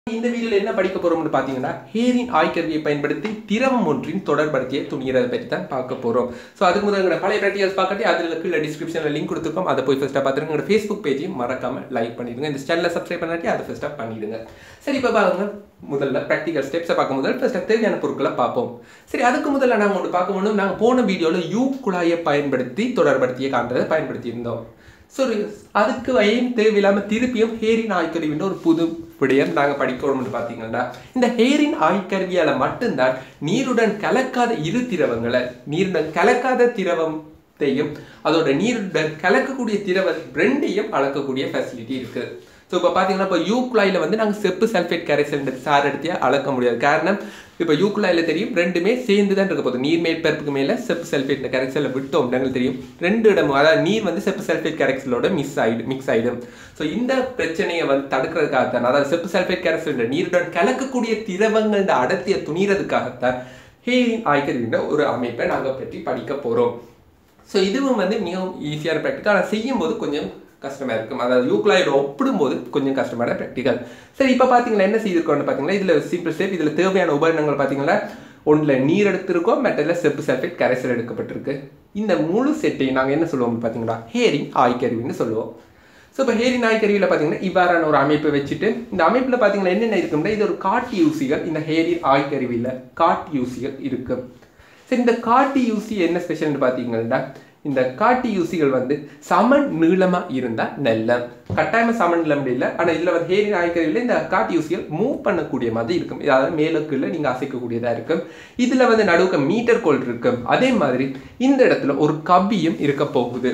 இந்த வீடியோல என்ன படிக்க போறோம்னு பாத்தீங்கன்னா ஹேரின் ஆய்கருவியை பயன்படுத்தி திரவம் ஒன்றின் தொடர்படுத்திய துணிகிறத பற்றி தான் பார்க்க போறோம் ஸோ அதுக்கு முதல்ல எங்களோட பழைய ப்ராக்டிகல்ஸ் பார்க்கட்டி அதில் கீழே டிஸ்கிரிப்ஷனில் லிங்க் கொடுத்துருக்கோம் அதை போய் ஃபர்ஸ்ட்டாக பார்த்துருங்க எங்களோட ஃபேஸ்புக் பேஜையும் மறக்காம லைக் பண்ணிடுங்க இந்த சேனலை சப்ஸ்கிரைப் பண்ணாட்டி அதை ஃபர்ஸ்ட்டாக பண்ணிடுங்க சரி இப்போ பாருங்க முதல்ல ப்ராக்டிகல் ஸ்டெப்ஸை பார்க்க முதல்ல ஃபர்ஸ்ட்டாக தேவையான பொருட்களை பார்ப்போம் சரி அதுக்கு முதல்ல நாங்கள் ஒன்று பார்க்க முடியும் நாங்கள் போன வீடியோவில் யூ குழாயை பயன்படுத்தி தொடர்படுத்திய காண்றதை பயன்படுத்தி இருந்தோம் சரி அதுக்கு ஏன் தேவையில்லாமல் திருப்பியும் ஹேரின் ஆய்க்கருவின்ற ஒரு புது விடயம் நாங்கள் படிக்கணும்னு பார்த்தீங்கன்னா இந்த ஹேரின் ஆய்க்கருவியால் மட்டும்தான் நீருடன் கலக்காத இரு திரவங்களை நீருடன் கலக்காத திரவத்தையும் அதோட நீருடன் கலக்கக்கூடிய திரவ ரெண்டையும் அளக்கக்கூடிய ஃபெசிலிட்டி இருக்கு ஸோ இப்போ பார்த்தீங்கன்னா இப்போ யூக்குழாயில் வந்து நாங்கள் செப்பு சல்ஃபேட் கரைசல் சார் எடுத்து அளக்க முடியாது காரணம் இப்போ யூக்குழாயில் தெரியும் ரெண்டுமே சேர்ந்து தான் இருக்க போகுது நீர் மேற்பரப்புக்கு மேலே செப்பு சல்ஃபேட் கரைசலை விட்டோம் எங்களுக்கு தெரியும் ரெண்டு இடமும் அதாவது நீர் வந்து செப்பு சல்ஃபேட் கரைசலோட மிக்ஸ் ஆகிடும் மிக்ஸ் ஆகிடும் ஸோ இந்த பிரச்சனையை வந்து தடுக்கிறதுக்காகத்தான் அதாவது செப்பு சல்ஃபேட் கரைசல் நீருடன் கலக்கக்கூடிய திரவங்களோட அடர்த்தியை துணிறதுக்காகத்தான் ஹேரின் ஆய்கருவின்ற ஒரு அமைப்பை நாங்கள் பற்றி படிக்க போகிறோம் ஸோ இதுவும் வந்து மிகவும் ஈஸியான ப்ராக்டிக்கல் ஆனால் செய்யும்போது கொஞ்சம் கஷ்டமாக இருக்கும் அதாவது யூக்ளாயோட ஒப்பிடும்போது கொஞ்சம் கஷ்டமான ப்ராக்டிக்கல் சரி இப்போ பார்த்தீங்கன்னா என்ன செய்திருக்கோம்னு பார்த்தீங்கன்னா இதில் சிம்பிள் ஸ்டெப் இதில் தேவையான உபகரணங்கள் பார்த்தீங்கன்னா ஒன்றில் நீர் எடுத்திருக்கோம் மற்றதில் செப்பு சல்ஃபேட் கரைசல் எடுக்கப்பட்டிருக்கு இந்த முழு செட்டையும் நாங்கள் என்ன சொல்லுவோம்னு பார்த்தீங்கன்னா ஹேரிங் ஆய்கருவின்னு சொல்லுவோம் ஸோ இப்போ ஹேரின் ஆய்கருவியில் பார்த்தீங்கன்னா இவ்வாறான ஒரு அமைப்பை வச்சுட்டு இந்த அமைப்பில் பார்த்தீங்கன்னா என்னென்ன இருக்கும்னா இது ஒரு காட்டு யூசிகள் இந்த ஹேரின் ஆய்கருவியில் காட்டு யூசிகள் இருக்கும் சரி இந்த காட்டு யூசி என்ன ஸ்பெஷல்னு பார்த்தீங்கன்னா இந்த காட்டு யூசிகள் வந்து சமன் நீளமாக இருந்தால் நல்ல கட்டாயமாக சமன் நீளம் இல்லை ஆனால் இதில் வந்து ஹேரின் ஆய்கருவியில் இந்த காட்டு யூசிகள் மூவ் பண்ணக்கூடிய மாதிரி இருக்கும் அதாவது மேலுக்குள்ள நீங்கள் அசைக்கக்கூடியதாக இருக்கும் இதில் வந்து நடுவுக்கு மீட்டர் கோல் இருக்கும் அதே மாதிரி இந்த இடத்துல ஒரு கபியும் இருக்க போகுது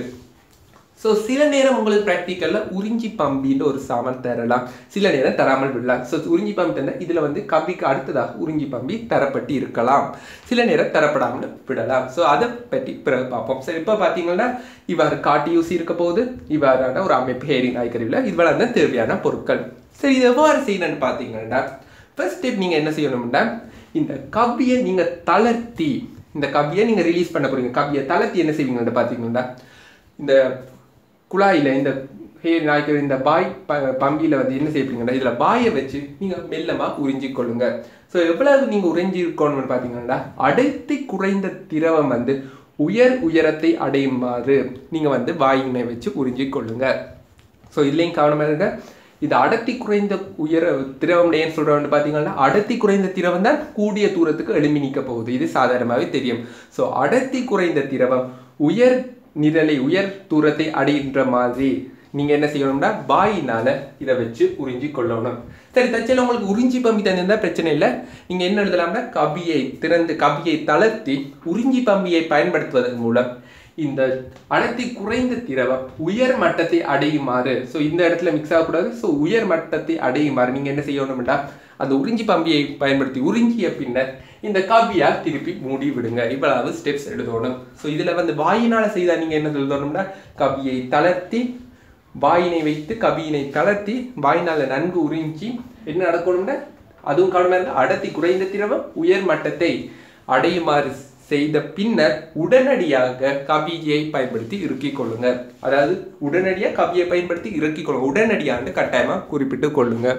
ஸோ சில நேரம் உங்களுக்கு ப்ராக்டிக்கலில் உறிஞ்சி பம்பின்னு ஒரு சாமான் தரலாம் சில நேரம் தராமல் விடலாம் ஸோ உறிஞ்சி பம்பி தந்தால் இதில் வந்து கம்பிக்கு அடுத்ததாக உறிஞ்சி பம்பி தரப்பட்டு இருக்கலாம் சில நேரம் தரப்படாமல் விடலாம் ஸோ அதை பற்றி பிறகு பார்ப்போம் சரி இப்போ பார்த்தீங்கன்னா இவ்வாறு காட்டி யூசி இருக்க போகுது இவ்வாறான ஒரு அமைப்பு ஹேரிங் நாய்க்கருவியில் இவ்வளவு தான் தேவையான பொருட்கள் சரி இது எவ்வாறு செய்யணும்னு பார்த்தீங்கன்னா ஃபர்ஸ்ட் ஸ்டெப் நீங்கள் என்ன செய்யணும்னா இந்த கவ்வியை நீங்கள் தளர்த்தி இந்த கவ்வியை நீங்கள் ரிலீஸ் பண்ண போறீங்க கவ்வியை தளர்த்தி என்ன செய்வீங்கன்னு பார்த்தீங்கன்னா இந்த குழாயில் இந்த ஹே நாய்க்கு இந்த பாய் ப பம்பியில் வந்து என்ன செய்யப்பீங்கன்னா இதில் பாயை வச்சு நீங்கள் மெல்லமாக உறிஞ்சி கொள்ளுங்க ஸோ எவ்வளவு நீங்கள் உறிஞ்சி இருக்கணும்னு பார்த்தீங்கன்னா அடைத்து குறைந்த திரவம் வந்து உயர் உயரத்தை அடையுமாறு நீங்கள் வந்து வாயினை வச்சு உறிஞ்சி கொள்ளுங்க ஸோ இதுலேயும் கவனமாக இருங்க இது அடர்த்தி குறைந்த உயர திரவம் ஏன் சொல்கிறோம்னு பார்த்தீங்கன்னா அடர்த்தி குறைந்த திரவம் தான் கூடிய தூரத்துக்கு எழுமி நிற்க போகுது இது சாதாரணமாகவே தெரியும் ஸோ அடர்த்தி குறைந்த திரவம் உயர் நிரலை உயர் தூரத்தை அடைகின்ற மாதிரி நீங்க என்ன செய்யணும்னா பாயினால இதை வச்சு உறிஞ்சி கொள்ளணும் சரி தச்சல உங்களுக்கு உறிஞ்சி பம்பி தந்திருந்தா பிரச்சனை இல்லை நீங்க என்ன எழுதலாம்னா கபியை திறந்து கபியை தளர்த்தி உறிஞ்சி பம்பியை பயன்படுத்துவதன் மூலம் இந்த அடர்த்தி குறைந்த திரவம் உயர் மட்டத்தை அடையுமாறு ஸோ இந்த இடத்துல மிக்ஸ் ஆகக்கூடாது ஸோ உயர் மட்டத்தை அடையுமாறு நீங்க என்ன செய்யணும்னா அந்த உறிஞ்சி பம்பியை பயன்படுத்தி உறிஞ்சிய பின்னர் இந்த கவ்வியால் திருப்பி மூடி விடுங்க இவ்வளவு ஸ்டெப்ஸ் எழுதணும் ஸோ இதில் வந்து வாயினால் செய்தால் நீங்கள் என்ன எழுதணும்னா கவியை தளர்த்தி வாயினை வைத்து கவியினை தளர்த்தி வாயினால் நன்கு உறிஞ்சி என்ன நடக்கணும்னா அதுவும் கவனமாக அடர்த்தி குறைந்த திரவம் உயர் மட்டத்தை அடையுமாறு செய்த பின்னர் உடனடியாக கவியை பயன்படுத்தி இறுக்கிக் கொள்ளுங்க அதாவது உடனடியாக கவியை பயன்படுத்தி இறுக்கிக் கொள்ளுங்க உடனடியாக கட்டாயமாக குறிப்பிட்டு கொள்ளுங்க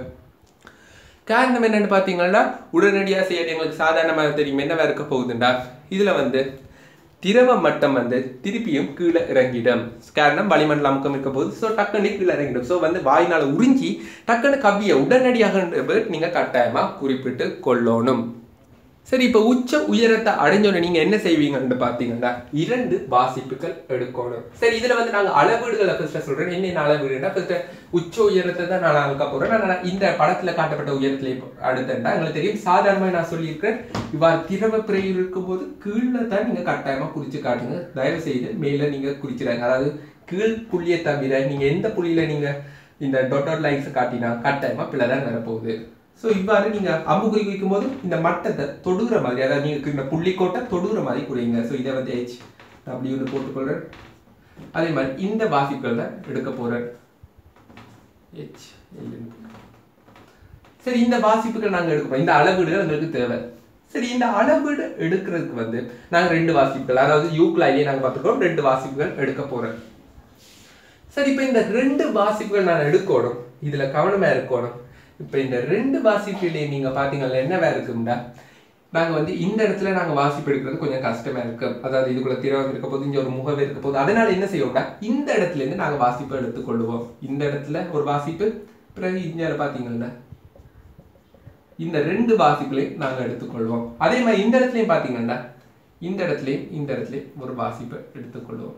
காரணம் என்னன்னு பார்த்தீங்கன்னா உடனடியாக செய்ய எங்களுக்கு சாதாரணமாக தெரியும் என்னவா இருக்க போகுதுண்டா இதில் வந்து திரவ மட்டம் வந்து திருப்பியும் கீழே இறங்கிடும் காரணம் வளிமண்டல அமுக்கம் இருக்க போது ஸோ டக்குன்னு கீழே இறங்கிடும் ஸோ வந்து வாயினால் உறிஞ்சி டக்குன்னு கவ்வியை உடனடியாக நீங்கள் கட்டாயமாக குறிப்பிட்டு கொள்ளணும் சரி இப்போ உச்ச உயரத்தை அடைஞ்சோட நீங்க என்ன செய்வீங்கன்னு பாத்தீங்கன்னா இரண்டு வாசிப்புகள் எடுக்கணும் சரி இதுல வந்து நாங்க அளவீடுகளை ஃபர்ஸ்ட் சொல்றேன் என்ன அளவீடுனா ஃபர்ஸ்ட் உச்ச உயரத்தை தான் நான் அளக்க போறேன் நான் இந்த படத்துல காட்டப்பட்ட உயரத்துல அடுத்தா எங்களுக்கு தெரியும் சாதாரணமாக நான் சொல்லியிருக்கேன் இவ்வாறு திரவ பிறையில் இருக்கும்போது கீழே தான் நீங்க கட்டாயமா குறிச்சு காட்டுங்க தயவு செய்து மேல நீங்க குறிச்சிடாங்க அதாவது கீழ் புள்ளியை தவிர நீங்க எந்த புள்ளியில நீங்க இந்த டொட்டர் லைன்ஸ் காட்டினா கட்டாயமா பிள்ளை தான் வரப்போகுது ஸோ இவ்வாறு நீங்க அம்புக்குறி குறிக்கும் போது இந்த மட்டத்தை தொடுகிற மாதிரி அதாவது நீங்க இந்த புள்ளிக்கோட்டை தொடுகிற மாதிரி குறிங்க ஸோ இதை வந்து ஹெச் டபிள்யூன்னு போட்டுக்கொள்றேன் அதே மாதிரி இந்த வாசிப்புகள் தான் எடுக்க போறேன் ஹெச் சரி இந்த வாசிப்புகள் நாங்க எடுக்க போறோம் இந்த அளவீடுகள் எங்களுக்கு தேவை சரி இந்த அளவீடு எடுக்கிறதுக்கு வந்து நாங்க ரெண்டு வாசிப்புகள் அதாவது யூக்லாயிலே நாங்க பார்த்துருக்கோம் ரெண்டு வாசிப்புகள் எடுக்க போறேன் சரி இப்போ இந்த ரெண்டு வாசிப்புகள் நான் எடுக்கணும் இதுல கவனமா இருக்கணும் இப்போ இந்த ரெண்டு வாசிப்பிலே நீங்க பாத்தீங்கன்னா என்னவா இருக்கும்டா நாங்க வந்து இந்த இடத்துல நாங்க வாசிப்பு எடுக்கிறது கொஞ்சம் கஷ்டமா இருக்கு அதாவது இதுக்குள்ள திரவம் இருக்க போது இங்க ஒரு முகம் இருக்க போது அதனால என்ன செய்வோம்டா இந்த இடத்துல இருந்து நாங்க வாசிப்பு எடுத்துக்கொள்வோம் இந்த இடத்துல ஒரு வாசிப்பு பிறகு இங்க பாத்தீங்கன்னா இந்த ரெண்டு வாசிப்புகளையும் நாங்க எடுத்துக்கொள்வோம் அதே மாதிரி இந்த இடத்துலயும் பாத்தீங்கன்னா இந்த இடத்துலயும் இந்த இடத்துலயும் ஒரு வாசிப்பை எடுத்துக்கொள்வோம்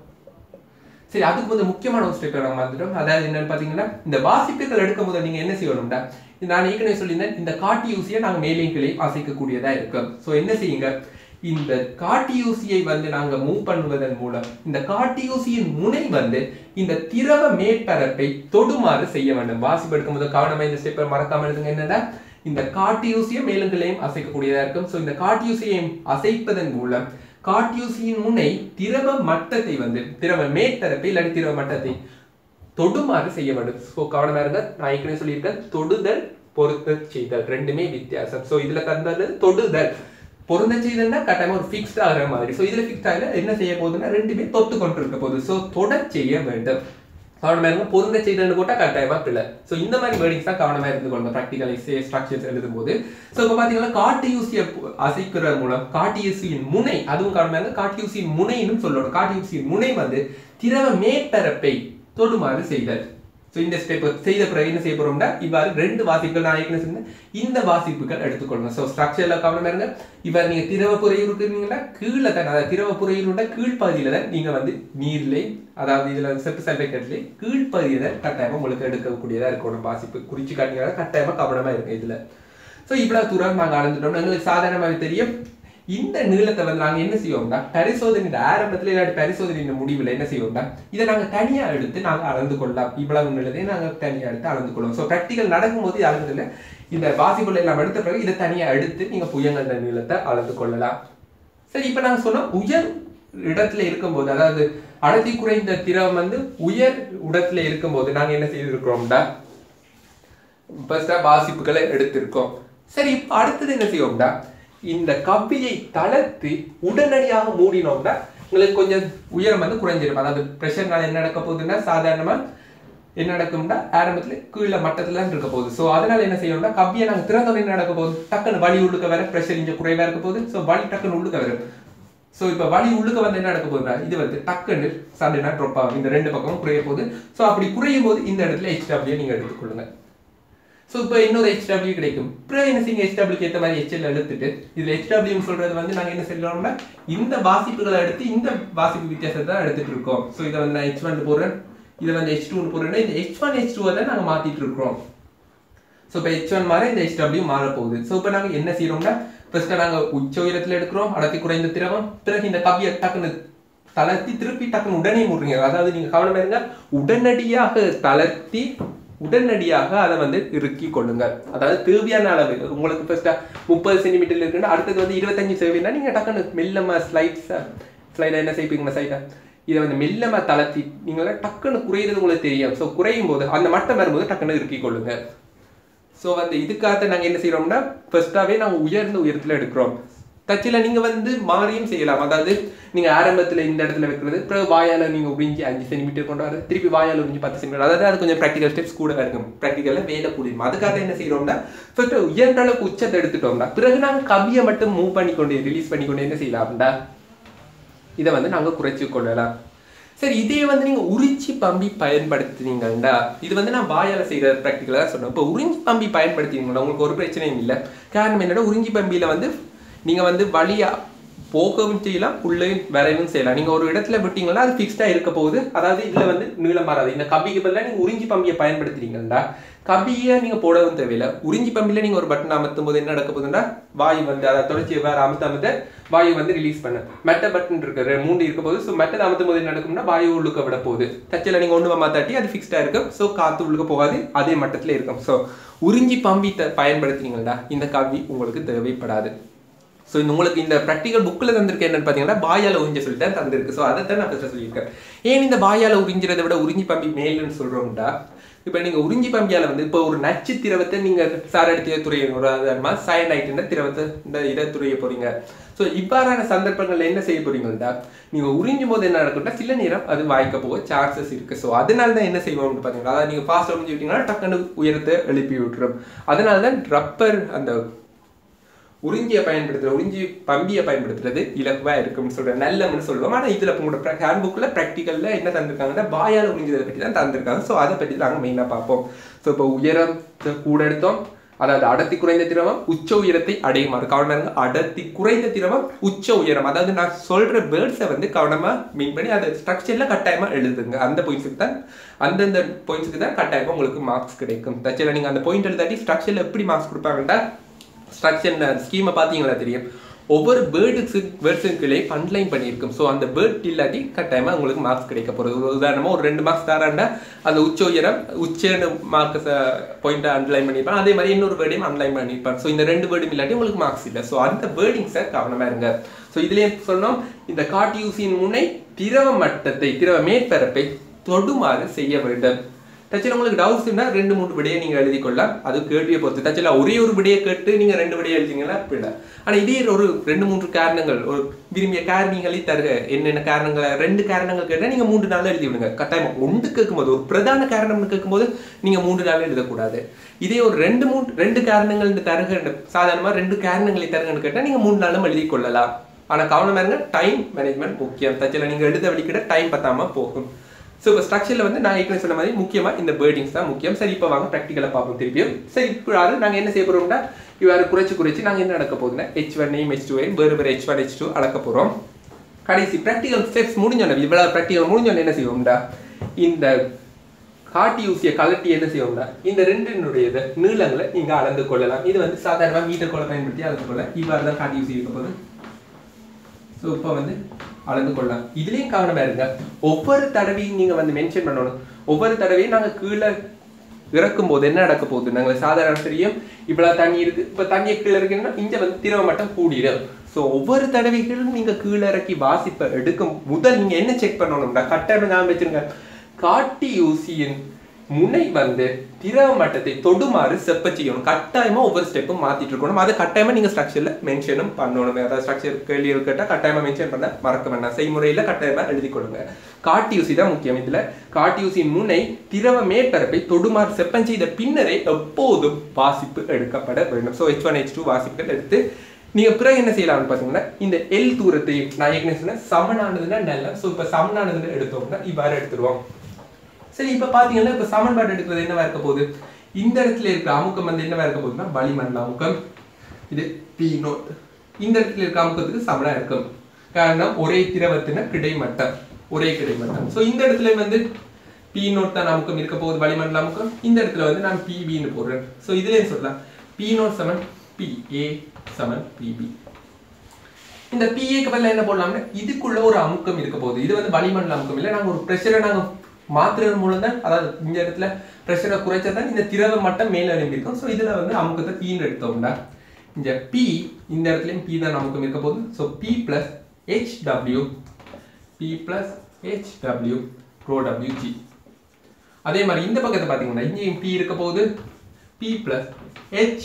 சரி அதுக்கு வந்து முக்கியமான ஒரு ஸ்டெப் நம்ம வந்துட்டோம் அதாவது என்னன்னு பாத்தீங்கன்னா இந்த வாசிப்புகள் எடுக்கும் போது நீங்க என்ன செய்யணும்டா நான் ஏற்கனவே சொல்லியிருந்தேன் இந்த காட்டி ஊசியை நாங்க மேலேயும் கீழே அசைக்கக்கூடியதா இருக்கும் ஸோ என்ன செய்யுங்க இந்த காட்டி ஊசியை வந்து நாங்க மூவ் பண்ணுவதன் மூலம் இந்த காட்டி ஊசியின் முனை வந்து இந்த திரவ மேற்பரப்பை தொடுமாறு செய்ய வேண்டும் வாசிப்பு எடுக்கும் போது கவனமா இந்த ஸ்டெப்பை மறக்காம எழுதுங்க என்னன்னா இந்த காட்டி ஊசியை மேலும் கீழையும் அசைக்கக்கூடியதா இருக்கும் ஸோ இந்த காட்டி ஊசியை அசைப்பதன் மூலம் காட்டியூசியின் முனை திரவ மட்டத்தை வந்து திரவ மேற்பரப்பை இல்லாட்டி திரவ மட்டத்தை தொடுமாறு செய்ய வேண்டும் ஸோ கவனமா இருங்க நான் ஏற்கனவே சொல்லியிருக்கேன் தொடுதல் பொருத்த செய்தல் ரெண்டுமே வித்தியாசம் ஸோ இதுல தந்தது தொடுதல் பொருந்த செய்தல்னா கட்டாயமா ஒரு ஃபிக்ஸ்ட் ஆகிற மாதிரி ஸோ இதுல ஃபிக்ஸ்ட் ஆகல என்ன செய்ய போகுதுன்னா ரெண்டுமே தொட்டு கொண்டு இருக்க போகுது ஸோ தொட செய்ய வேண்டும் கவனமா இருங்க பொருந்த செய்தல்னு போட்டா கட்டாயமா பிள்ளை ஸோ இந்த மாதிரி வேர்டிங்ஸ் தான் கவனமா இருந்து கொள்ளுங்க ப்ராக்டிகல் ஸ்ட்ரக்சர்ஸ் எழுதும் போது ஸோ இப்போ பார்த்தீங்கன்னா காட்டு யூசியை அசைக்கிற மூலம் காட்டு யூசியின் முனை அதுவும் கவனமா இருங்க காட்டு யூசியின் முனைன்னு சொல்லணும் காட்டு யூசியின் முனை வந்து திரவ மேற்பரப்பை தொடுமாறு செய்தல் ஸோ இந்த ஸ்டெப் செய்த பிறகு என்ன செய்ய போறோம்னா இவ்வாறு ரெண்டு வாசிப்புகள் நான் ஏற்கனவே சொன்னேன் இந்த வாசிப்புகள் எடுத்துக்கொள்ளணும் ஸோ ஸ்ட்ரக்சர்ல கவனமா இருங்க இவ்வாறு நீங்க திரவ புறையூர் இருக்கிறீங்களா கீழே தான் அதாவது திரவ புறையூரோட கீழ்ப்பகுதியில தான் நீங்க வந்து நீர்லே அதாவது இதுல செப்பு சல்பேக்கட்லேயே கீழ்ப்பகுதியில தான் கட்டாயமா உங்களுக்கு எடுக்கக்கூடியதா இருக்கணும் வாசிப்பு குறிச்சு காட்டினா கட்டாயமா கவனமா இருக்கு இதுல ஸோ இவ்வளவு தூரம் நாங்க அளந்துட்டோம் எங்களுக்கு சாதாரணமாகவே தெரியும் இந்த நீளத்தை வந்து நாங்க என்ன செய்வோம்னா பரிசோதனை ஆரம்பத்துல இல்லாட்டி பரிசோதனையின் முடிவுல என்ன செய்வோம்னா இதை நாங்க தனியா எடுத்து நாங்க அளந்து கொள்ளலாம் இவ்வளவு நீளத்தை நாங்க தனியா எடுத்து அளந்து கொள்வோம் ஸோ ப்ராக்டிக்கல் நடக்கும்போது இது அளந்ததுல இந்த வாசிப்புகள் எல்லாம் எடுத்த பிறகு இதை தனியா எடுத்து நீங்க புயங்கண்ட நீளத்தை அளந்து கொள்ளலாம் சரி இப்ப நாங்க சொன்னோம் உயர் இடத்துல இருக்கும்போது அதாவது அடர்த்தி குறைந்த திரவம் வந்து உயர் இடத்துல இருக்கும்போது நாங்க என்ன செய்திருக்கிறோம்டா ஃபர்ஸ்டா வாசிப்புகளை எடுத்திருக்கோம் சரி இப்ப அடுத்தது என்ன செய்வோம்டா இந்த கவ்வியை தளர்த்தி உடனடியாக மூடினோம்னா உங்களுக்கு கொஞ்சம் உயரம் வந்து குறைஞ்சிரும் அதாவது ப்ரெஷர்னால என்ன நடக்க போகுதுன்னா சாதாரணமா என்ன நடக்கும்னா ஆரம்பத்துல கீழே மட்டத்துல தான் இருக்க போகுது ஸோ அதனால என்ன செய்யணும்னா கவ்வியை நாங்கள் திறந்தோட என்ன நடக்க போகுது டக்குன்னு வலி உள்ளுக்க வேற ப்ரெஷர் இங்க குறைவா இருக்க போகுது ஸோ வலி டக்குன்னு உள்ளுக்க வரும் ஸோ இப்போ வலி உள்ளுக்க வந்து என்ன நடக்க போகுதுன்னா இது வந்து டக்குன்னு சடனா ட்ராப் ஆகும் இந்த ரெண்டு பக்கமும் குறைய போகுது ஸோ அப்படி குறையும் போது இந்த இடத்துல ஹெச்டபிள்யூ நீங்க எடுத்துக்கொள்ளுங்க ஸோ இப்போ இன்னொரு ஹெச்டபிள்யூ கிடைக்கும் அப்புறம் என்ன செய்யுங்க ஹெச்டபிள்யூக்கு ஏற்ற மாதிரி ஹெச்எல் எடுத்துட்டு இதில் ஹெச்டபிள்யூன்னு சொல்றது வந்து நாங்கள் என்ன செய்யறோம்னா இந்த வாசிப்புகளை எடுத்து இந்த வாசிப்பு வித்தியாசத்தை தான் எடுத்துட்டு இருக்கோம் ஸோ இதை வந்து நான் ஹெச் ஒன் போடுறேன் இதை வந்து ஹெச் டூன்னு போடுறேன்னா இந்த ஹெச் ஒன் ஹெச் டூவை தான் நாங்கள் மாத்திட்டு இருக்கிறோம் ஸோ இப்போ ஹெச் ஒன் மாற இந்த ஹெச்டபிள்யூ மாற போகுது ஸோ இப்போ நாங்கள் என்ன செய்யறோம்னா ஃபர்ஸ்ட் நாங்கள் உச்ச உயரத்தில் எடுக்கிறோம் அடர்த்தி குறைந்த திரவம் பிறகு இந்த கவியை டக்குன்னு தளர்த்தி திருப்பி டக்குன்னு உடனே முடுறீங்க அதாவது நீங்க கவனமா இருங்க உடனடியாக தளர்த்தி உடனடியாக அதை வந்து இறுக்கி கொள்ளுங்க அதாவது தேவையான அளவு உங்களுக்கு ஃபர்ஸ்டா முப்பது சென்டிமீட்டர் இருக்குன்னா அடுத்தது வந்து இருபத்தஞ்சு தேவைன்னா நீங்க டக்குன்னு மெல்லமா ஸ்லைட்ஸ் ஸ்லைட என்ன செய்வீங்க சைடா இதை வந்து மெல்லமா தளர்த்தி நீங்க டக்குன்னு குறையிறது உங்களுக்கு தெரியும் ஸோ குறையும் போது அந்த மட்டம் வரும்போது டக்குன்னு இறுக்கி கொள்ளுங்க ஸோ வந்து இதுக்காக நாங்கள் என்ன செய்யறோம்னா ஃபர்ஸ்டாவே நாங்கள் உயர்ந்த உயரத்தில் எடுக்கிறோம் தச்சில் நீங்கள் வந்து மாறியும் செய்யலாம் அதாவது நீங்கள் ஆரம்பத்தில் இந்த இடத்துல வைக்கிறது பிறகு வாயால் நீங்கள் உறிஞ்சி அஞ்சு சென்டிமீட்டர் கொண்டு வர திருப்பி வாயால் உறிஞ்சி பத்து சென்டிமீட்டர் அதாவது அது கொஞ்சம் ப்ராக்டிகல் ஸ்டெப்ஸ் கூட இருக்கும் ப்ராக்டிக்கலில் வேலை கூடியும் அதுக்காக என்ன செய்யறோம்னா ஃபர்ஸ்ட் உயர்ந்த அளவுக்கு உச்சத்தை எடுத்துட்டோம்னா பிறகு நாங்கள் கவியை மட்டும் மூவ் பண்ணி கொண்டு ரிலீஸ் பண்ணி கொண்டு என்ன செய்யலாம்டா இதை வந்து நாங்கள் குறைச்சி கொள்ளலாம் சரி இதே வந்து நீங்க உறிஞ்சி பம்பி பயன்படுத்துனீங்கண்டா இது வந்து நான் வாயால செய்கிற ப்ராக்டிக்கலாக சொன்னேன் இப்போ உறிஞ்சி பம்பி பயன்படுத்தினீங்களா உங்களுக்கு ஒரு பிரச்சனையும் இல்லை காரணம் என்னன்னா உறிஞ்சி பம்பியில வந்து நீங்க வந்து வழியா போகவும் செய்யலாம் உள்ளேயும் வரையவும் செய்யலாம் நீங்க ஒரு இடத்துல விட்டீங்கன்னா அது ஃபிக்ஸ்டா இருக்க போகுது அதாவது இதுல வந்து நீளம் மாறாது இந்த கம்பிக்கு பதிலாக நீங்க உறிஞ்சி பம்பியை பயன்படுத்துறீங்கன்னா கம்பியை நீங்க போடவும் தேவையில்லை உறிஞ்சி பம்பியில நீங்க ஒரு பட்டன் அமர்த்தும் போது என்ன நடக்க போகுதுன்னா வாயு வந்து அதை தொடர்ச்சி வேற அமுத்த அமுத்த வாயு வந்து ரிலீஸ் பண்ண மெட்ட பட்டன் இருக்கு ரெ- மூணு இருக்க போது ஸோ மெட்டை அமுத்தும் போது என்ன நடக்கும்னா வாயு உள்ளுக்க விட போகுது தச்சில் நீங்க ஒன்று மாத்தாட்டி அது ஃபிக்ஸ்டா இருக்கும் ஸோ காத்து உள்ளுக்க போகாது அதே மட்டத்துல இருக்கும் ஸோ உறிஞ்சி பம்பி த- பயன்படுத்துனீங்கன்னா இந்த கம்பி உங்களுக்கு தேவைப்படாது ஸோ இந்த உங்களுக்கு இந்த ப்ராக்டிகல் புக்கில் தந்திருக்க என்னன்னு பார்த்தீங்கன்னா வாயால் உறிஞ்ச சொல்லிட்டு தான் தந்திருக்கு ஸோ அதை தான் நான் ஃபஸ்ட்டு சொல்லியிருக்கேன் ஏன் இந்த வாயால் உறிஞ்சிறதை விட உறிஞ்சி பம்பி மேலுன்னு சொல்கிறோம்டா இப்போ நீங்கள் உறிஞ்சி பம்பியால் வந்து இப்போ ஒரு நச்சு திரவத்தை நீங்கள் சாரடித்திய துறையினோட உதாரணமாக சயனைட்டுன்ற திரவத்தை இந்த இதை துறைய போறீங்க ஸோ இவ்வாறான சந்தர்ப்பங்கள்ல என்ன செய்ய போறீங்கன்னா நீங்கள் உறிஞ்சும் போது என்ன நடக்கும்னா சில நேரம் அது வாய்க்க போக சான்சஸ் இருக்கு ஸோ அதனால தான் என்ன செய்வோம்னு பார்த்தீங்கன்னா அதாவது நீங்கள் ஃபாஸ்ட் உறிஞ்சி விட்டீங்கன்னா டக்குன்னு உயரத்தை எழுப்பி விட்டுரும் அதனால தான் ரப்பர் அந்த உறிஞ்சியை பயன்படுத்துறது உறிஞ்சி பம்பியை பயன்படுத்துறது இலகுவா இருக்கும்னு சொல்றேன் நல்லம்னு சொல்லுவோம் ஆனா இதுல உங்களோட ஹேண்ட் புக்ல ப்ராக்டிக்கல்ல என்ன தந்திருக்காங்கன்னா வாயால் உறிஞ்சதை பற்றி தான் தந்திருக்காங்க ஸோ அதை பற்றி நாங்கள் மெயினாக பார்ப்போம் ஸோ இப்போ உயரம் கூட எடுத்தோம் அதாவது அடர்த்தி குறைந்த திரவம் உச்ச உயரத்தை அடையுமாறு கவனமா இருங்க அடர்த்தி குறைந்த திரவம் உச்ச உயரம் அதாவது நான் சொல்ற வேர்ட்ஸை வந்து கவனமா மீன் பண்ணி அந்த ஸ்ட்ரக்சர்ல கட்டாயமா எழுதுங்க அந்த பாயிண்ட்ஸுக்கு தான் அந்தந்த பாயிண்ட்ஸுக்கு தான் கட்டாயமா உங்களுக்கு மார்க்ஸ் கிடைக்கும் தச்சில நீங்க அந்த பாயிண்ட் எழுதாட்டி ஸ்ட்ரக்சர்ல எப்படி மார்க்ஸ் கொடுப்பாங்கன்னா ஸ்ட்ரக்சர் ஸ்கீமை பார்த்தீங்களா தெரியும் ஒவ்வொரு பேர்டுக்கு வேர்ட்ஸுக்குள்ளே அன்லைன் பண்ணியிருக்கும் ஸோ அந்த பேர்ட் இல்லாட்டி கட்டாயமாக உங்களுக்கு மார்க்ஸ் கிடைக்க போகிறது ஒரு உதாரணமாக ஒரு ரெண்டு மார்க்ஸ் தராண்டா அந்த உச்ச உயரம் உச்சன்னு மார்க்ஸ் பாயிண்ட்டை அன்லைன் பண்ணியிருப்பான் அதே மாதிரி இன்னொரு வேர்டையும் அன்லைன் பண்ணியிருப்பான் ஸோ இந்த ரெண்டு வேர்டும் இல்லாட்டி உங்களுக்கு மார்க்ஸ் இல்லை ஸோ அந்த வேர்டிங்ஸை கவனமாக இருங்க ஸோ இதுலேயே சொன்னோம் இந்த காட்டியூசியின் முனை திரவ மட்டத்தை திரவ மேற்பரப்பை தொடுமாறு செய்ய வேண்டும் தச்சில் உங்களுக்கு டவுட்ஸ் இருந்தால் ரெண்டு மூணு விடையை நீங்கள் எழுதி கொள்ளலாம் அது கேள்வியை பொறுத்து தச்சில் ஒரே ஒரு விடையை கேட்டு நீங்கள் ரெண்டு விடையை எழுதிங்கன்னா பிள்ளை ஆனால் இதே ஒரு ரெண்டு மூன்று காரணங்கள் ஒரு விரும்பிய காரணிகளை தருக என்னென்ன காரணங்கள் ரெண்டு காரணங்கள் கேட்டால் நீங்கள் மூன்று நாள் எழுதி விடுங்க கட்டாயம் ஒன்று கேட்கும்போது ஒரு பிரதான காரணம்னு கேட்கும்போது நீங்கள் மூன்று நாள் எழுதக்கூடாது இதே ஒரு ரெண்டு மூன்று ரெண்டு காரணங்கள் தருக சாதாரணமாக ரெண்டு காரணங்களை தருகன்னு கேட்டால் நீங்கள் மூணு நாளும் எழுதி கொள்ளலாம் ஆனால் கவனமாக இருங்க டைம் மேனேஜ்மெண்ட் முக்கியம் தச்சில் நீங்கள் எழுத வலிக்கிட டைம் பத்தாமல் போகும் ஸோ இப்போ ஸ்ட்ரக்சரில் வந்து நான் ஏற்கனவே சொன்ன மாதிரி முக்கியமாக இந்த பேர்டிங்ஸ் தான் முக்கியம் சரி இப்போ வாங்க ப்ராக்டிக்கலாக பார்ப்போம் திருப்பியும் சரி இப்போ நாங்கள் என்ன செய்ய போகிறோம்னா இவ்வாறு குறைச்சி குறைச்சி நாங்கள் என்ன நடக்க போகுதுன்னா ஹெச் ஒன்னையும் ஹெச் டூவையும் வேறு வேறு ஹெச் ஒன் ஹெச் டூ அளக்க போகிறோம் கடைசி ப்ராக்டிகல் ஸ்டெப்ஸ் முடிஞ்சோன்னே இவ்வளோ ப்ராக்டிகல் முடிஞ்சோன்னே என்ன செய்வோம்டா இந்த காட்டி ஊசியை கலட்டி என்ன செய்வோம்னா இந்த ரெண்டினுடைய நீளங்களை நீங்கள் அளந்து கொள்ளலாம் இது வந்து சாதாரணமாக மீட்டர் கோலை பயன்படுத்தி அளந்து கொள்ள இவ்வாறு தான் காட்டி ஊசி இருக்க போகுது ஸோ இப்போ வந்து அளந்து கொள்ளலாம் இதுலேயும் கவனமாக இருங்க ஒவ்வொரு தடவையும் நீங்கள் வந்து மென்ஷன் பண்ணணும் ஒவ்வொரு தடவையும் நாங்கள் கீழே இறக்கும் போது என்ன நடக்க போகுது நாங்கள் சாதாரண தெரியும் இவ்வளோ தண்ணி இருக்கு இப்போ தண்ணியை கீழே இருக்குன்னா இங்கே வந்து திரவ மட்டம் கூடிடும் ஸோ ஒவ்வொரு தடவைகளும் நீங்கள் கீழே இறக்கி வாசிப்பை எடுக்கும் முதல் நீங்கள் என்ன செக் பண்ணணும்னா கட்டாயம் ஞாபகம் வச்சிருங்க காட்டி ஊசியின் முனை வந்து திரவ மட்டத்தை தொடுமாறு செப்ப செய்யணும் கட்டாயமா ஒவ்வொரு ஸ்டெப்பும் மாத்திட்டு இருக்கணும் அதை கட்டாயமா நீங்க ஸ்ட்ரக்சர்ல மென்ஷனும் பண்ணணும் அதாவது ஸ்ட்ரக்சர் கேள்வி கேட்டா கட்டாயமா மென்ஷன் பண்ண மறக்க வேண்டாம் செய்முறையில கட்டாயமா எழுதி கொள்ளுங்க காட்டி ஊசி தான் முக்கியம் இதுல காட்டி ஊசியின் முனை திரவ மேற்பரப்பை தொடுமாறு செப்பம் செய்த பின்னரே எப்போதும் வாசிப்பு எடுக்கப்பட வேண்டும் so H one H two வாசிப்புகள் எடுத்து நீங்க பிறகு என்ன செய்யலாம்னு பாத்தீங்கன்னா இந்த எல் தூரத்தையும் நான் ஏற்கனவே சொன்னேன் சமனானதுன்னா நல்ல ஸோ இப்போ சமனானதுன்னு எடுத்தோம்னா இவ்வாறு எடுத்துருவோம் சரி இப்ப பாத்தீங்கன்னா இப்ப சமன்பாடு எடுக்கிறது என்னவா இருக்க போகுது இந்த இடத்துல இருக்கிற அமுக்கம் வந்து என்னவா இருக்க போகுதுன்னா வளிமண்டல அமுக்கம் இது பி நோட் இந்த இடத்துல இருக்க அமுக்கத்துக்கு சமனா இருக்கும் காரணம் ஒரே திரவத்தின கிடைமட்டம் ஒரே கிடைமட்டம் ஸோ இந்த இடத்துல வந்து பி நோட் தான் அமுக்கம் இருக்க போகுது வளிமண்டல அமுக்கம் இந்த இடத்துல வந்து நான் பிபின்னு போடுறேன் ஸோ இதுலயும் சொல்லலாம் பி நோட் சமன் பி ஏ சமன் பிபி இந்த பிஏக்கு பதிலாக என்ன போடலாம்னா இதுக்குள்ள ஒரு அமுக்கம் இருக்க போகுது இது வந்து வளிமண்டல அமுக்கம் இல்லை நாங்கள் ஒரு ப்ரெஷரை நாங்கள் மாத்துறது மூலம் தான் அதாவது இந்த இடத்துல ப்ரெஷரை குறைச்சா தான் இந்த திரவ மட்டம் மேல எழும்பியிருக்கும் ஸோ இதுல வந்து அமுக்கத்தை பீன்னு எடுத்தோம்னா இந்த பி இந்த இடத்துலயும் பி தான் அமுக்கம் இருக்க போகுது so P plus H W P plus H W rho W G அதே மாதிரி இந்த பக்கத்தை பார்த்தீங்கன்னா இங்கேயும் பி இருக்க போகுது P plus H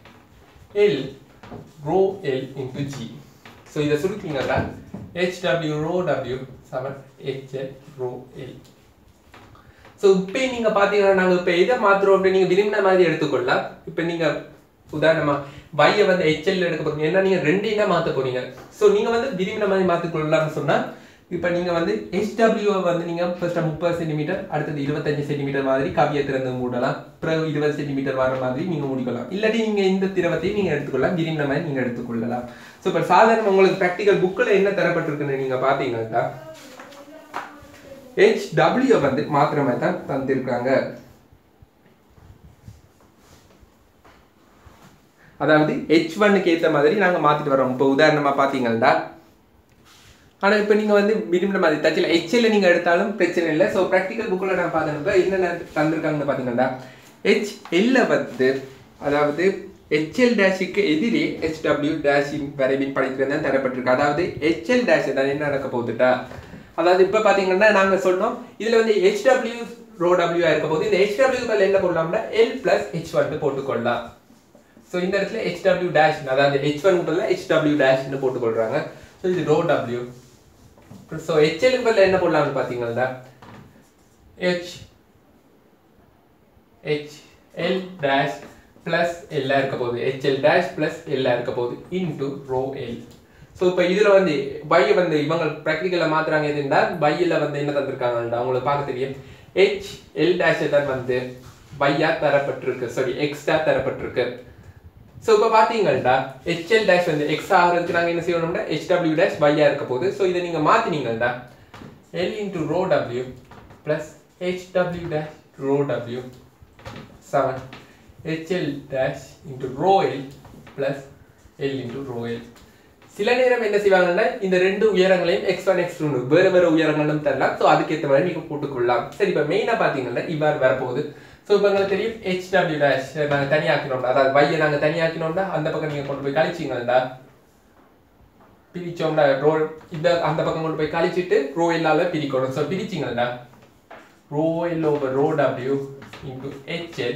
L rho L into G so இதை சுருக்கிங்கன்னா H W rho W seven H L rho L so இப்போ நீங்க பாத்தீங்கன்னா நாங்க இப்போ எதை மாத்துறோம் அப்படின்னு நீங்க விரும்பின மாதிரி எடுத்துக்கொள்ளலாம் இப்போ நீங்க உதாரணமா பையை வந்து ஹெச்எல் எடுக்க போறீங்க ஏன்னா நீங்க ரெண்டையும் தான் மாத்த போறீங்க ஸோ நீங்க வந்து விரும்பின மாதிரி மாத்திக்கொள்ளலாம்னு சொன்னா இப்போ நீங்க வந்து ஹெச்டபிள்யூ வந்து நீங்க ஃபர்ஸ்ட் முப்பது சென்டிமீட்டர் அடுத்தது இருபத்தஞ்சு சென்டிமீட்டர் மாதிரி கவியை திறந்து மூடலாம் பிறகு இருபது சென்டிமீட்டர் வர மாதிரி நீங்க மூடிக்கலாம் இல்லாட்டி நீங்க இந்த திரவத்தையும் நீங்க எடுத்துக்கொள்ளலாம் விரும்பின மாதிரி நீங்க எடுத்துக்கொள்ளலாம் ஸோ இப்போ சாதாரண உங்களுக்கு ப்ராக்டிக்கல் புக்கில் என்ன தரப்பட்டிருக்குன்னு நீங்க பாத்தீங்கன்னா ஹெச்டபிள்யூ வந்து மாத்திரமே தான் தந்திருக்காங்க அதாவது ஹெச் ஒன்னுக்கு ஏற்ற மாதிரி நாங்கள் மாற்றிட்டு வரோம் இப்போ உதாரணமாக பார்த்தீங்கன்னா ஆனால் இப்போ நீங்கள் வந்து விரும்பின மாதிரி தச்சில் ஹெச்எல்ல நீங்கள் எடுத்தாலும் பிரச்சனை இல்லை ஸோ ப்ராக்டிக்கல் புக்கில் நான் பார்த்தேன் என்னென்ன தந்திருக்காங்கன்னு பார்த்தீங்கன்னா ஹெச் எல்ல வந்து அதாவது ஹெச்எல் டேஷுக்கு எதிரே ஹெச்டபிள்யூ டேஷின் வரைவின் படிக்கிறது தான் தரப்பட்டிருக்கு அதாவது ஹெச்எல் டேஷ் தான் என்ன நடக்க போகுதுட்டா அதாவது இப்போ பார்த்தீங்கன்னா நாங்கள் சொன்னோம் இதில் வந்து ஹெச்டபிள்யூ ரோ டபிள்யூ இருக்க போது இந்த ஹெச் டபிள்யூ பதில் என்ன போடலாம்னா எல் பிளஸ் ஹெச் வந்து போட்டுக்கொள்ளலாம் ஸோ இந்த இடத்துல ஹெச் டபிள்யூ டேஷ் அதாவது ஹெச் ஒன் பதில் ஹெச் டபிள்யூ டேஷ்னு போட்டுக்கொள்றாங்க ஸோ இது ரோ டபிள்யூ ஸோ ஹெச்எலுக்கு பதில் என்ன போடலாம்னு பார்த்தீங்கன்னா H H L dash plus எல்லாம் இருக்க போகுது ஹெச்எல் டேஷ் பிளஸ் எல்லாம் இருக்க போகுது இன்டு ரோ எல் ஸோ இப்போ இதில் வந்து பையை வந்து இவங்க ப்ராக்டிக்கலில் மாத்துறாங்க எதுண்டா பையில் வந்து என்ன தந்திருக்காங்கண்டா அவங்களுக்கு பார்க்க தெரியும் ஹெச் எல் டேஷ் தான் வந்து பையா தரப்பட்டிருக்கு சாரி எக்ஸ்ட்ரா தரப்பட்டிருக்கு ஸோ இப்போ பார்த்தீங்கள்டா ஹெச்எல் டேஷ் வந்து எக்ஸ் ஆகிறதுக்கு நாங்கள் என்ன செய்யணும்னா ஹெச்டபிள்யூ டேஷ் பையா இருக்க போகுது ஸோ இதை நீங்கள் மாற்றினீங்கள்டா L into rho W plus HW dash rho W seven HL dash into rho L plus L into rho L சில நேரம் என்ன செய்வாங்கன்னா இந்த ரெண்டு உயரங்களையும் எக்ஸ் ஒன் எக்ஸ் டூ வேறு வேறு உயரங்களும் தரலாம் ஸோ அதுக்கேற்ற மாதிரி நீங்கள் போட்டுக்கொள்ளலாம் சரி இப்போ மெயினாக பார்த்தீங்கன்னா இவ்வாறு வரப்போகுது ஸோ இப்போ எங்களுக்கு தெரியும் ஹெச் டபிள்யூ டேஷ் நாங்கள் தனியாக்கினோம்னா அதாவது வையை நாங்கள் தனியாக்கினோம்னா அந்த பக்கம் நீங்கள் கொண்டு போய் கழிச்சிங்கள்டா பிரிச்சோம்னா ரோ இந்த அந்த பக்கம் கொண்டு போய் கழிச்சிட்டு ரோ இல்லாத பிரிக்கணும் ஸோ பிரிச்சிங்கள்டா rho L over rho W into HL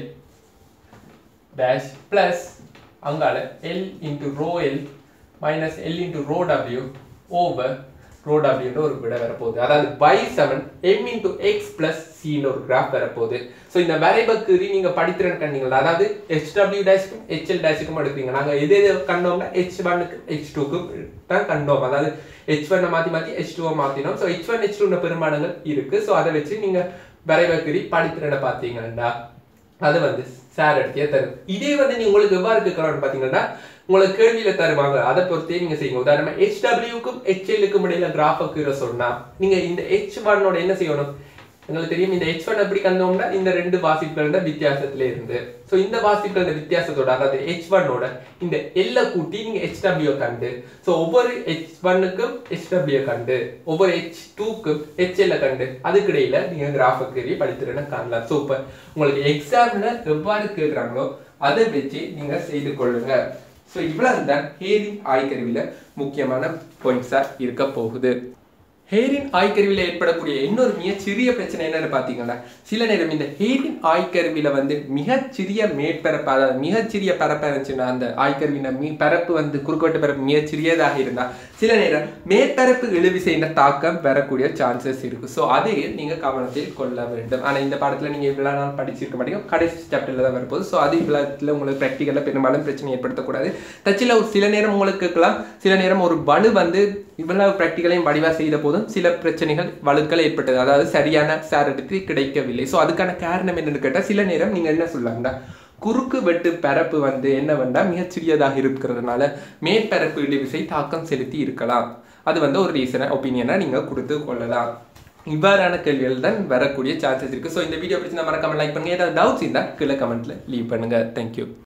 dash plus அங்கால L into rho L minus L into rho W over rho டபிள்யூன்ற ஒரு விட வரப்போகுது அதாவது by seven M into X plus சின்னு ஒரு கிராஃப் வரப்போகுது ஸோ இந்த வரைபக்குறி நீங்க படித்திறன் கண்டீங்களா அதாவது ஹெச் டபிள்யூ டேஷ்க்கும் ஹெச்எல் டேஷுக்கும் எடுப்பீங்க நாங்க எது எது கண்டோம்னா ஹெச் ஒன்னுக்கு ஹெச் டூக்கும் தான் கண்டோம் அதாவது ஹெச் ஒன்னை மாற்றி மாற்றி ஹெச் டூவை மாற்றினோம் so H one H two பெருமானங்கள் இருக்கு ஸோ அதை வச்சு நீங்க வரைபக்குறி படித்திறனை பார்த்தீங்கன்னா அது வந்து சார் எடுத்தியே தரும் இதே வந்து நீ உங்களுக்கு எவ்வாறு கேட்கலாம்னு பார்த்தீங்கன்னா உங்களுக்கு கேள்வியில தருவாங்க அதை பொறுத்தே நீங்க செய்யுங்க உதாரணமா ஹெச் டபிள்யூக்கும் ஹெச்எல்லுக்கும் இடையில கிராஃபுக்கு சொன்னா நீங்க இந்த ஹெச் ஒன்னோட என்ன செய்யணும் உங்களுக்கு தெரியும் இந்த ஹெச் ஒன் எப்படி கண்டோம்னா இந்த ரெண்டு வாசிப்புகளோட வித்தியாசத்துல இருந்து ஸோ இந்த வாசிப்புகளோட வித்தியாசத்தோட அதாவது ஹெச் ஒன்னோட இந்த எல்ல கூட்டி நீங்க ஹெச் டபிள்யூ கண்டு ஸோ ஒவ்வொரு ஹெச் ஒன்னுக்கும் ஹெச் டபிள்யூ கண்டு ஒவ்வொரு ஹெச் டூக்கும் ஹெச்எல்ல கண்டு அதுக்கு இடையில நீங்க கிராஃபுக்கு படித்திறனை காணலாம் ஸோ இப்போ உங்களுக்கு எக்ஸாம்ல எவ்வாறு கேட்குறாங்களோ அதை வச்சு நீங்க செய்து கொள்ளுங்க ஸோ இவ்வளவு தான் ஹேரின் ஆய்கருவியில் முக்கியமான பாயிண்ட்ஸாக இருக்க போகுது ஹேரின் ஆய்கருவியில் ஏற்படக்கூடிய இன்னொரு மிக சிறிய பிரச்சனை என்னன்னு பார்த்தீங்கன்னா சில நேரம் இந்த ஹேரின் ஆய்கருவியில் வந்து மிகச்சிறிய மேற்பரப்பு அதாவது மிகச்சிறிய பரப்பாக இருந்துச்சுன்னா அந்த ஆய்கருவின மீ பரப்பு வந்து குறுக்கோட்டு பரப்பு மிகச்சிறியதாக இருந்தால் சில நேரம் மேற்பரப்பு இழுவிசையின் தாக்கம் வரக்கூடிய சான்சஸ் இருக்கு ஸோ அதையும் நீங்கள் கவனத்தில் கொள்ள வேண்டும் ஆனால் இந்த பாடத்தில் நீங்கள் இவ்வளோ நாள் படிச்சிருக்க மாட்டீங்க கடைசி சாப்டரில் தான் வரப்போகுது ஸோ அது இவ்வளோத்தில் உங்களுக்கு ப்ராக்டிக்கலில் பெரும்பாலும் பிரச்சனை ஏற்படுத்தக்கூடாது தச்சில் ஒரு சில நேரம் உங்களுக்கு கேட்கலாம் சில நேரம் ஒரு வலு வந்து இவ்வளவு ப்ராக்டிக்கலையும் வடிவாக செய்த போதும் சில பிரச்சனைகள் வலுக்கள் ஏற்பட்டது அதாவது சரியான சார் எடுத்து கிடைக்கவில்லை ஸோ அதுக்கான காரணம் என்னன்னு கேட்டால் சில நேரம் நீங்கள் என்ன சொல்லலாம்டா குறுக்கு வெட்டு பரப்பு வந்து என்ன வேண்டா மிகச்சிறியதாக இருக்கிறதுனால மேற்பரப்பு இழிவிசை தாக்கம் செலுத்தி இருக்கலாம் அது வந்து ஒரு ரீசனை ஒப்பீனியனாக நீங்கள் கொடுத்து கொள்ளலாம் இவ்வாறான கேள்விகள் தான் வரக்கூடிய சான்சஸ் இருக்குது ஸோ இந்த வீடியோ பிடிச்சி மறக்காம லைக் பண்ணுங்க ஏதாவது டவுட்ஸ் இருந்தால் கீழே கமெண்ட்டில் லீவ் பண்ணுங்கள் தேங்க்யூ